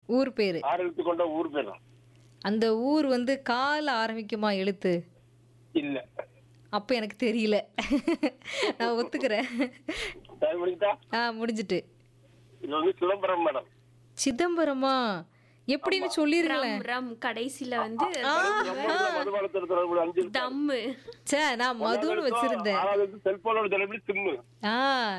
ஊர் பேரு ஆறு எழுத்து கொண்ட ஊர் பேர் தான் அந்த ஊர் வந்து கால ஆரம்பிக்குமா எழுத்து இல்ல அப்போ எனக்கு தெரியல நான் ஒத்துக்கிறேன் டைம் முடிஞ்சா ஆ முடிஞ்சிட்டு இது வந்து சிதம்பரம் மேடம் சிதம்பரமா எப்படின்னு சொல்லிருங்களேன் ரம் ரம் கடைசியில வந்து மதுபானத்தில் தொடர்பு அஞ்சு எழுத்து. தம்மு சே நான் மதுன்னு வச்சிருந்தேன் ஆறாவது எழுத்து செல்போனோட தொடர்பு சிம்மு ஆ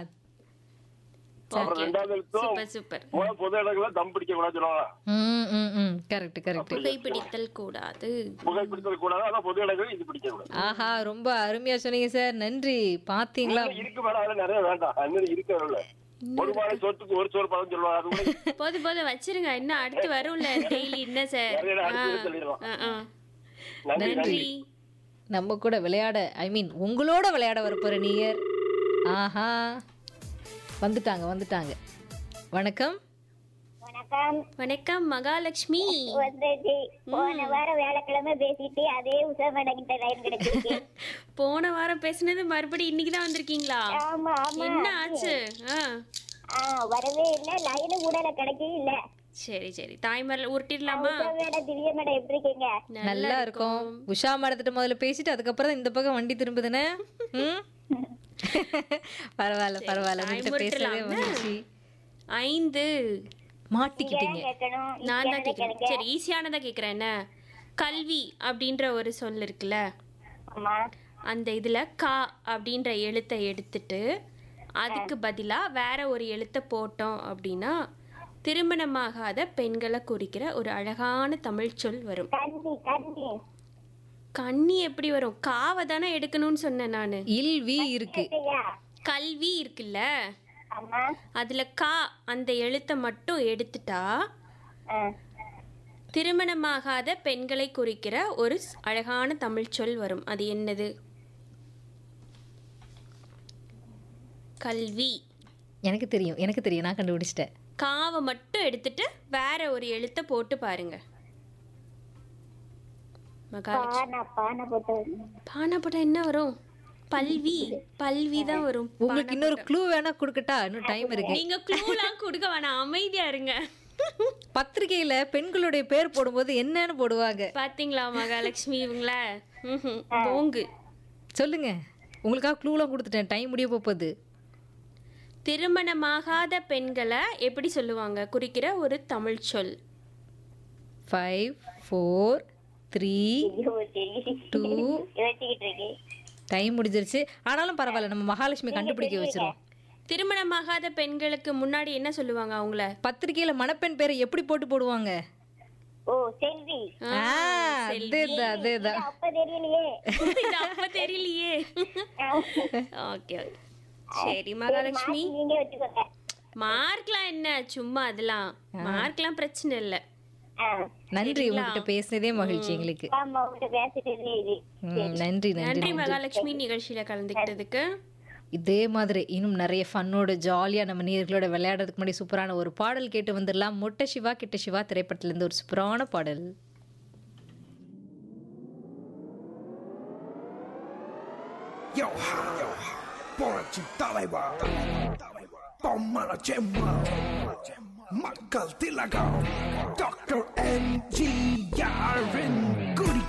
அப்புறம் ரெண்டாவது எழுத்தும் சூப்பர் சூப்பர் மூணு பொது இடங்கள தம் பிடிக்க கூடாது சொல்லுவாங்க ம் ம் ம் கரெக்ட் கரெக்ட் புகைப்பிடித்தல் கூடாது புகைப்பிடித்தல் கூடாது ஆனா பொது இடங்கள் இது பிடிக்க கூடாது ஆஹா ரொம்ப அருமையா சொன்னீங்க சார் நன்றி பாத்தீங்களா இன்னும் இருக்கு மேடம் அதுல நிறைய வேண்டாம் இன்னும் இருக்கு அதுல ஒரு மாலை சொத்துக்கு ஒரு சோறு பழம் சொல்லுவாங்க அது கூட போது போது வச்சிருங்க இன்னும் அடுத்து வரும்ல டெய்லி என்ன சார் நிறைய அடுத்து சொல்லிடலாம் ஆ, ஆ. நன்றி நன்றி நன்றி நம்ம கூட விளையாட ஐ மீன் உங்களோட விளையாட வரப்போற நீயர் ஆஹா வந்துட்டாங்க வந்துட்டாங்க வணக்கம் வணக்கம் வணக்கம் மகாலட்சுமி வந்துச்சு போன வாரம் வேலைக்கிழமை பேசிட்டு அதே உஷா மேடம் கிட்ட லைன் கிடைச்சிருக்கு போன வாரம் பேசுனது மறுபடியும் இன்னைக்கு தான் வந்திருக்கீங்களா ஆமா ஆமா என்ன ஆச்சு ஆ ஆ வரவே இல்ல லைனு கூட கிடைக்கவே இல்ல சரி சரி தாய்மரில் உருட்டிடலாமா உஷா மேடம் திவ்யா மேடம் எப்படி இருக்கீங்க நல்லா இருக்கும் உஷா மேடத்திட்ட முதல்ல பேசிட்டு அதுக்கப்புறம் இந்த பக்கம் வண்டி திரும்புதுன்னு ம் பரவாயில்ல பரவாயில்ல உங்ககிட்ட பேசுறதே மகிழ்ச்சி ஐந்து மாட்டிக்கிட்டீங்க கேட்கணும் நான் தான் கேட்குறேன் சரி ஈஸியானதா கேட்குறேன் என்ன கல்வி அப்படின்ற ஒரு சொல் இருக்குல்ல ஆமா அந்த இதில் கா அப்படின்ற எழுத்தை எடுத்துட்டு அதுக்கு பதிலாக வேற ஒரு எழுத்தை போட்டோம் அப்படின்னா திருமணமாகாத பெண்களை குறிக்கிற ஒரு அழகான தமிழ் சொல் வரும் கண்ணி கண்ணி கண்ணி எப்படி வரும் காவை தானே எடுக்கணும்னு சொன்னேன் நான் இல்வி இருக்கு சரியா கல்வி இருக்குல்ல ஆமா அதில் கா அந்த எழுத்தை மட்டும் எடுத்துட்டா ஆ. திருமணமாகாத பெண்களை குறிக்கிற ஒரு ஸ்- அழகான தமிழ் சொல் வரும் அது என்னது கல்வி எனக்கு தெரியும் எனக்கு தெரியும் நான் கண்டுபிடிச்சிட்டேன் காவை மட்டும் எடுத்துட்டு வேற ஒரு எழுத்தை போட்டு பாருங்க மகாலட்சுமி பானை பானை போட்டு பானை போட்டா என்ன வரும் பல்வி பல்வி தான் வரும் உங்களுக்கு இன்னொரு க்ளூ வேணா கொடுக்கட்டா இன்னும் டைம் இருக்கு நீங்க க்ளூலாம் கொடுக்க வேணாம் அமைதியா இருங்க பத்திரிகையில பெண்களுடைய பேர் போடும்போது என்னன்னு போடுவாங்க பாத்தீங்களா மகாலட்சுமி இவங்கள ம்ஹும். போங்கு சொல்லுங்க உங்களுக்காக க்ளூலாம் கொடுத்துட்டேன் டைம் முடிய போகுது திருமணமாகாத பெண்களை எப்படி சொல்லுவாங்க குறிக்கிற ஒரு தமிழ் சொல் ஃபைவ் ஃபோர் த்ரீ ஐயோ, சரி. டூ யோசிச்சுக்கிட்டு இருக்கேன் டைம் முடிஞ்சிருச்சு ஆனாலும் பரவாயில்ல நம்ம மகாலட்சுமி கண்டுபிடிக்க வச்சிரும் திருமணமாகாத பெண்களுக்கு முன்னாடி என்ன சொல்லுவாங்க அவங்கள பத்திரிகையில மணப்பெண் பேரை எப்படி போட்டு போடுவாங்க ஓ செல்வி ஆ, அதேதான் அதேதான் அப்ப தெரியலையே இது அப்ப தெரியலையே ஓகே ஓகே சரி மகாலட்சுமி நீங்க வச்சுக்கோங்க மார்க்லாம் என்ன சும்மா அதெல்லாம் மார்க்லாம் பிரச்சனை இல்லை ஆ. நன்றி உங்ககிட்ட பேசினதே மகிழ்ச்சி எங்களுக்கு ஆமா உங்கள்கிட்ட பேசிட்டு இது ம், நன்றி நன்றி நன்றி மகாலட்சுமி நிகழ்ச்சியில கலந்துக்கிட்டதுக்கு இதே மாதிரி இன்னும் நிறைய ஃபன்னோட ஜாலியாக நம்ம நேர்களோட விளையாடுறதுக்கு முன்னாடி சூப்பரான ஒரு பாடல் கேட்டு வந்துடலாம் மொட்டை சிவா கிட்ட சிவா திரைப்படத்துலேருந்து ஒரு சூப்பரான பாடல் Yo ha, yo ha, போச்சு தலைவா பொம்மல செம்மா மக்கள் திலகம் டாக்டர் எம்ஜிஆரின் குடி